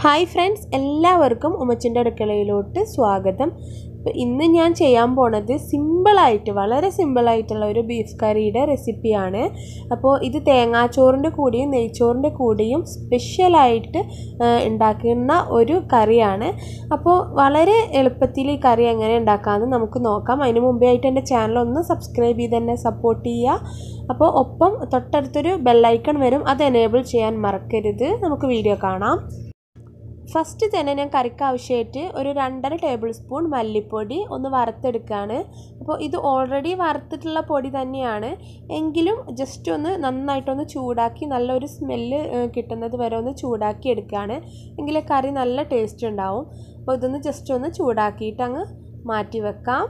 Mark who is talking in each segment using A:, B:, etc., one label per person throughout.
A: hi friends എല്ലാവർക്കും ഉമ്മച്ചിൻ്റെ അടുക്കളയിലോട്ട് സ്വാഗതം അപ്പോൾ ഇന്ന് ഞാൻ ചെയ്യാൻ പോണത് സിമ്പിളായിട്ട് വളരെ സിമ്പിളായിട്ടുള്ള ഒരു ബീഫ് കറിയുടെ റെസിപ്പിയാണ് അപ്പോൾ ഇത് തേങ്ങാച്ചോറിൻ്റെ കൂടെയും നെയ്ച്ചോറിൻ്റെ കൂടെയും സ്പെഷ്യലായിട്ട് ഉണ്ടാക്കുന്ന ഒരു കറിയാണ് അപ്പോൾ വളരെ എളുപ്പത്തിൽ ഈ കറി എങ്ങനെ ഉണ്ടാക്കാമെന്ന് നമുക്ക് നോക്കാം അതിന് മുമ്പേ ആയിട്ട് എൻ്റെ ചാനൽ ഒന്ന് സബ്സ്ക്രൈബ് ചെയ്ത് തന്നെ സപ്പോർട്ട് ചെയ്യുക അപ്പോൾ ഒപ്പം തൊട്ടടുത്തൊരു ബെല്ലൈക്കൺ വരും അത് എനേബിൾ ചെയ്യാൻ മറക്കരുത് നമുക്ക് വീഡിയോ കാണാം ഫസ്റ്റ് തന്നെ ഞാൻ കറിക്ക് ആവശ്യമായിട്ട് ഒരു രണ്ടര ടേബിൾ സ്പൂൺ മല്ലിപ്പൊടി ഒന്ന് വറുത്തെടുക്കുകയാണ് അപ്പോൾ ഇത് ഓൾറെഡി വറുത്തിട്ടുള്ള പൊടി തന്നെയാണ് എങ്കിലും ജസ്റ്റ് ഒന്ന് നന്നായിട്ടൊന്ന് ചൂടാക്കി നല്ലൊരു സ്മെല്ല് കിട്ടുന്നത് വരെ ഒന്ന് ചൂടാക്കി എടുക്കുകയാണ് എങ്കിലേ കറി നല്ല ടേസ്റ്റ് ഉണ്ടാവും അപ്പോൾ ഇതൊന്ന് ജസ്റ്റ് ഒന്ന് ചൂടാക്കിയിട്ട് അങ്ങ് മാറ്റി വെക്കാം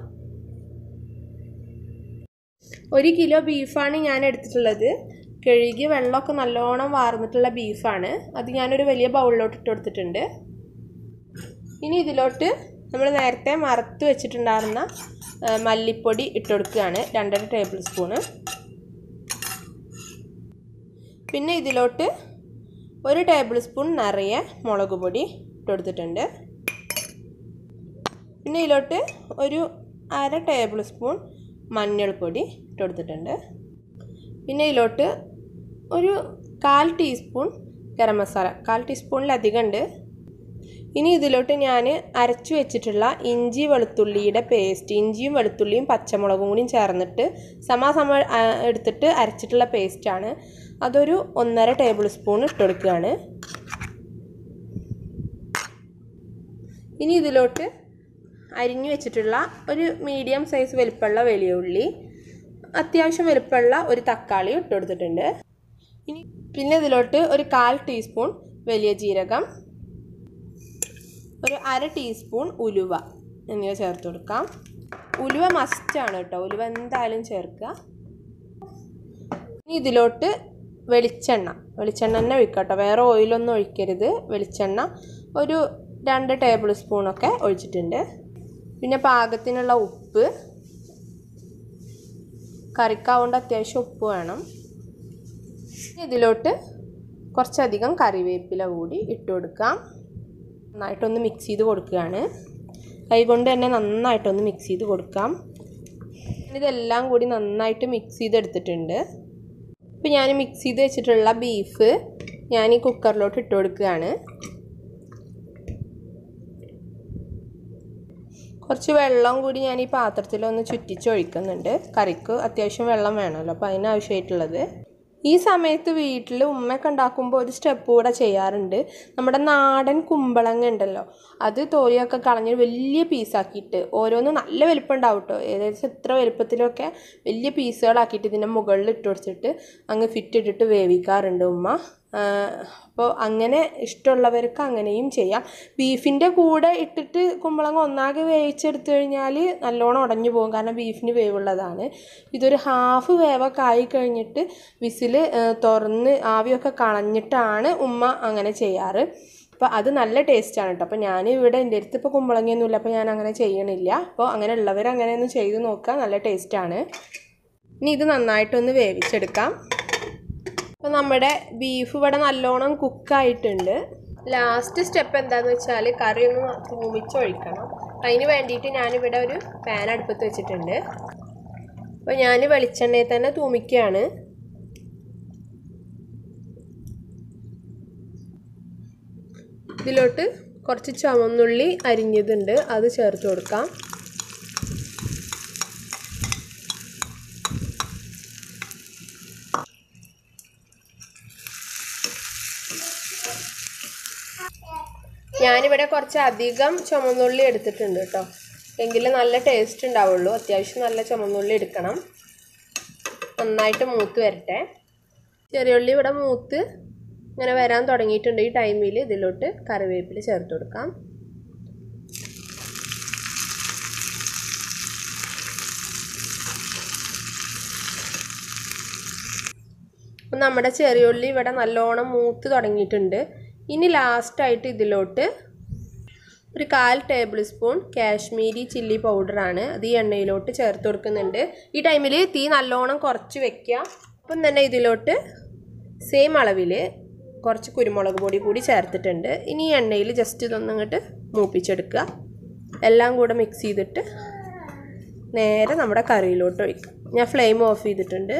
A: ഒരു കിലോ ബീഫാണ് ഞാൻ എടുത്തിട്ടുള്ളത് കഴുകി വെള്ളമൊക്കെ നല്ലോണം വാർന്നിട്ടുള്ള ബീഫാണ് അത് ഞാനൊരു വലിയ ബൗളിലോട്ട് ഇട്ട് കൊടുത്തിട്ടുണ്ട് ഇനി ഇതിലോട്ട് നമ്മൾ നേരത്തെ മറത്ത് വെച്ചിട്ടുണ്ടായിരുന്ന മല്ലിപ്പൊടി ഇട്ട് കൊടുക്കുകയാണ് രണ്ടര ടേബിൾ സ്പൂണ് പിന്നെ ഇതിലോട്ട് ഒരു ടേബിൾ സ്പൂൺ നിറയെ മുളക് പൊടി ഇട്ട് കൊടുത്തിട്ടുണ്ട് പിന്നെ ഇതിലോട്ട് ഒരു അര ടേബിൾ സ്പൂൺ മഞ്ഞൾപ്പൊടി ഇട്ട് കൊടുത്തിട്ടുണ്ട് പിന്നെ ഇതിലോട്ട് ഒരു കാൽ ടീസ്പൂൺ ഗരം മസാല കാൽ ടീസ്പൂണിലധികം ഉണ്ട് ഇനി ഇതിലോട്ട് ഞാൻ അരച്ചു വെച്ചിട്ടുള്ള ഇഞ്ചി വെളുത്തുള്ളിയുടെ പേസ്റ്റ് ഇഞ്ചിയും വെളുത്തുള്ളിയും പച്ചമുളകും കൂടിയും ചേർന്നിട്ട് സമാസമ എടുത്തിട്ട് അരച്ചിട്ടുള്ള പേസ്റ്റാണ് അതൊരു ഒന്നര ടേബിൾ സ്പൂൺ ഇട്ട് കൊടുക്കുകയാണ് ഇനി ഇതിലോട്ട് അരിഞ്ഞു വെച്ചിട്ടുള്ള ഒരു മീഡിയം സൈസ് വലിപ്പമുള്ള വലിയ ഉള്ളി അത്യാവശ്യം വലുപ്പമുള്ള ഒരു തക്കാളി ഇട്ട് കൊടുത്തിട്ടുണ്ട് ഇനി പിന്നെ ഇതിലോട്ട് ഒരു കാൽ ടീസ്പൂൺ വലിയ ജീരകം ഒരു അര ടീസ്പൂൺ ഉലുവ എന്നിവ ചേർത്ത് കൊടുക്കാം ഉലുവ മസ്റ്റാണ് കേട്ടോ ഉലുവ എന്തായാലും ചേർക്കുക ഇനി ഇതിലോട്ട് വെളിച്ചെണ്ണ വെളിച്ചെണ്ണ തന്നെ ഒഴിക്കുക കേട്ടോ വേറെ ഓയിലൊന്നും ഒഴിക്കരുത് വെളിച്ചെണ്ണ ഒരു രണ്ട് ടേബിൾ സ്പൂണൊക്കെ ഒഴിച്ചിട്ടുണ്ട് പിന്നെ പാകത്തിനുള്ള ഉപ്പ് കറിക്കാവുകൊണ്ട് അത്യാവശ്യം ഉപ്പ് വേണം ഇതിലോട്ട് കുറച്ചധികം കറിവേപ്പില കൂടി ഇട്ട് കൊടുക്കാം നന്നായിട്ടൊന്ന് മിക്സ് ചെയ്ത് കൊടുക്കുകയാണ് കൈകൊണ്ട് തന്നെ നന്നായിട്ടൊന്ന് മിക്സ് ചെയ്ത് കൊടുക്കാം ഇതെല്ലാം കൂടി നന്നായിട്ട് മിക്സ് ചെയ്തെടുത്തിട്ടുണ്ട് ഇപ്പോൾ ഞാൻ മിക്സ് ചെയ്ത് വെച്ചിട്ടുള്ള ബീഫ് ഞാൻ ഈ കുക്കറിലോട്ട് ഇട്ട് കൊടുക്കുകയാണ് കുറച്ച് വെള്ളം കൂടി ഞാൻ ഈ പാത്രത്തിലൊന്ന് ചുറ്റിച്ചൊഴിക്കുന്നുണ്ട് കറിക്ക് അത്യാവശ്യം വെള്ളം വേണമല്ലോ അപ്പോൾ അതിനാവശ്യമായിട്ടുള്ളത് ഈ സമയത്ത് വീട്ടിൽ ഉമ്മയൊക്കെ ഉണ്ടാക്കുമ്പോൾ ഒരു സ്റ്റെപ്പ് കൂടെ ചെയ്യാറുണ്ട് നമ്മുടെ നാടൻ കുമ്പളങ്ങ ഉണ്ടല്ലോ അത് തോലിയൊക്കെ കളഞ്ഞ് വലിയ പീസാക്കിയിട്ട് ഓരോന്നും നല്ല വലിപ്പം ഉണ്ടാവും കേട്ടോ ഏകദേശം ഇത്ര വലുപ്പത്തിലൊക്കെ വലിയ പീസുകളാക്കിയിട്ട് ഇതിൻ്റെ മുകളിൽ ഇട്ട് കൊടുത്തിട്ട് അങ്ങ് ഫിറ്റ് ഇട്ടിട്ട് വേവിക്കാറുണ്ട് ഉമ്മ അപ്പോൾ അങ്ങനെ ഇഷ്ടമുള്ളവർക്ക് അങ്ങനെയും ചെയ്യാം ബീഫിൻ്റെ കൂടെ ഇട്ടിട്ട് കുമ്പളങ്ങ ഒന്നാകെ വേവിച്ചെടുത്തു കഴിഞ്ഞാൽ നല്ലോണം ഉടഞ്ഞു പോകും കാരണം ബീഫിന് വേവുള്ളതാണ് ഇതൊരു ഹാഫ് വേവൊക്കെ ആയി കഴിഞ്ഞിട്ട് വിസിൽ തുറന്ന് ആവിയൊക്കെ കളഞ്ഞിട്ടാണ് ഉമ്മ അങ്ങനെ ചെയ്യാറ് അപ്പോൾ അത് നല്ല ടേസ്റ്റാണ് കേട്ടോ അപ്പോൾ ഞാൻ ഇവിടെ എൻ്റെ അടുത്ത് ഇപ്പോൾ കുമ്പളങ്ങയൊന്നുമില്ല അപ്പോൾ ഞാൻ അങ്ങനെ ചെയ്യണില്ല അപ്പോൾ അങ്ങനെ ഉള്ളവർ അങ്ങനെ ഒന്ന് ചെയ്ത് നോക്കുക നല്ല ടേസ്റ്റാണ് ഇനി ഇത് നന്നായിട്ടൊന്ന് വേവിച്ചെടുക്കാം അപ്പോൾ നമ്മുടെ ബീഫ് ഇവിടെ നല്ലോണം കുക്കായിട്ടുണ്ട് ലാസ്റ്റ് സ്റ്റെപ്പ് എന്താണെന്ന് വെച്ചാൽ കറി ഒന്ന് തൂമിച്ചൊഴിക്കണം അതിന് വേണ്ടിയിട്ട് ഞാനിവിടെ ഒരു പാൻ അടുപ്പത്ത് വെച്ചിട്ടുണ്ട് അപ്പോൾ ഞാൻ വെളിച്ചെണ്ണയിൽ തന്നെ തൂമിക്കുകയാണ് ഇതിലോട്ട് കുറച്ച് ചുവന്നുള്ളി അരിഞ്ഞതുണ്ട് അത് ചേർത്ത് കൊടുക്കാം ഞാനിവിടെ കുറച്ച് അധികം ചുമന്നുള്ളി എടുത്തിട്ടുണ്ട് കേട്ടോ എങ്കിൽ നല്ല ടേസ്റ്റ് ഉണ്ടാവുള്ളൂ അത്യാവശ്യം നല്ല ചുമന്നുള്ളി എടുക്കണം നന്നായിട്ട് മൂത്ത് വരട്ടെ ചെറിയുള്ളി ഇവിടെ മൂത്ത് ഇങ്ങനെ വരാൻ തുടങ്ങിയിട്ടുണ്ട് ഈ ടൈമിൽ ഇതിലോട്ട് കറിവേപ്പില ചേർത്ത് കൊടുക്കാം നമ്മുടെ ചെറിയുള്ളി ഇവിടെ നല്ലോണം മൂത്ത് തുടങ്ങിയിട്ടുണ്ട് ഇനി ലാസ്റ്റായിട്ട് ഇതിലോട്ട് ഒരു കാൽ ടേബിൾ സ്പൂൺ കാശ്മീരി ചില്ലി പൗഡറാണ് അത് ഈ എണ്ണയിലോട്ട് ചേർത്ത് കൊടുക്കുന്നുണ്ട് ഈ ടൈമിൽ തീ നല്ലോണം കുറച്ച് വെക്കുക അപ്പം തന്നെ ഇതിലോട്ട് സെയിം അളവിൽ കുറച്ച് കുരുമുളക് പൊടി കൂടി ചേർത്തിട്ടുണ്ട് ഇനി ഈ എണ്ണയിൽ ജസ്റ്റ് ഇതൊന്നും ഇങ്ങോട്ട് മൂപ്പിച്ചെടുക്കുക എല്ലാം കൂടെ മിക്സ് ചെയ്തിട്ട് നേരെ നമ്മുടെ കറിയിലോട്ട് ഒഴിക്കാം ഞാൻ ഫ്ലെയിം ഓഫ് ചെയ്തിട്ടുണ്ട്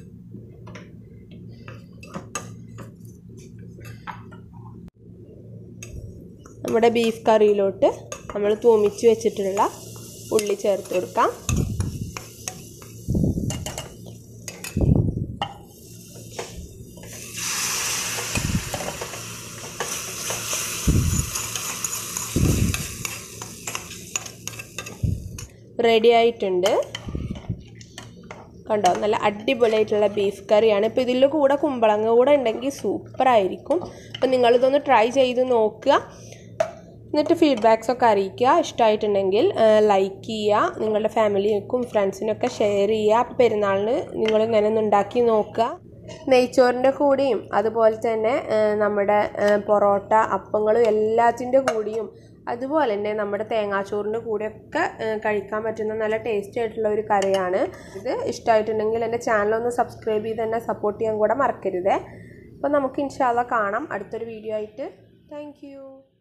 A: നമ്മുടെ ബീഫ് കറിയിലോട്ട് നമ്മൾ തൂമിച്ച് വെച്ചിട്ടുള്ള ഉള്ളി ചേർത്ത് കൊടുക്കാം റെഡി ആയിട്ടുണ്ട് കണ്ടോ നല്ല അടിപൊളിയായിട്ടുള്ള ബീഫ് കറിയാണ് ഇപ്പോൾ ഇതിൽ കൂടെ കുമ്പളങ്ങ കൂടെ ഉണ്ടെങ്കിൽ സൂപ്പറായിരിക്കും അപ്പോൾ നിങ്ങളിതൊന്ന് ട്രൈ ചെയ്ത് നോക്കുക എന്നിട്ട് ഫീഡ്ബാക്സ് ഒക്കെ അറിയിക്കുക ഇഷ്ടമായിട്ടുണ്ടെങ്കിൽ ലൈക്ക് ചെയ്യുക നിങ്ങളുടെ ഫാമിലിക്കും ഫ്രണ്ട്സിനൊക്കെ ഷെയർ ചെയ്യുക അപ്പോൾ പെരുന്നാളിന് നിങ്ങൾ ഇങ്ങനെ ഒന്ന് ഉണ്ടാക്കി നോക്കുക നെയ്ച്ചോറിൻ്റെ കൂടെയും അതുപോലെ തന്നെ നമ്മുടെ പൊറോട്ട അപ്പങ്ങളും എല്ലാത്തിൻ്റെ കൂടിയും അതുപോലെ തന്നെ നമ്മുടെ തേങ്ങാച്ചോറിൻ്റെ കൂടെയൊക്കെ കഴിക്കാൻ പറ്റുന്ന നല്ല ടേസ്റ്റി ആയിട്ടുള്ള ഒരു കറിയാണ് ഇത് ഇഷ്ടമായിട്ടുണ്ടെങ്കിൽ എൻ്റെ ചാനൽ ഒന്ന് സബ്സ്ക്രൈബ് ചെയ്ത് തന്നെ സപ്പോർട്ട് ചെയ്യാൻ കൂടെ മറക്കരുതേ അപ്പോൾ നമുക്ക് ഇൻഷാല്ല കാണാം അടുത്തൊരു വീഡിയോ ആയിട്ട് താങ്ക്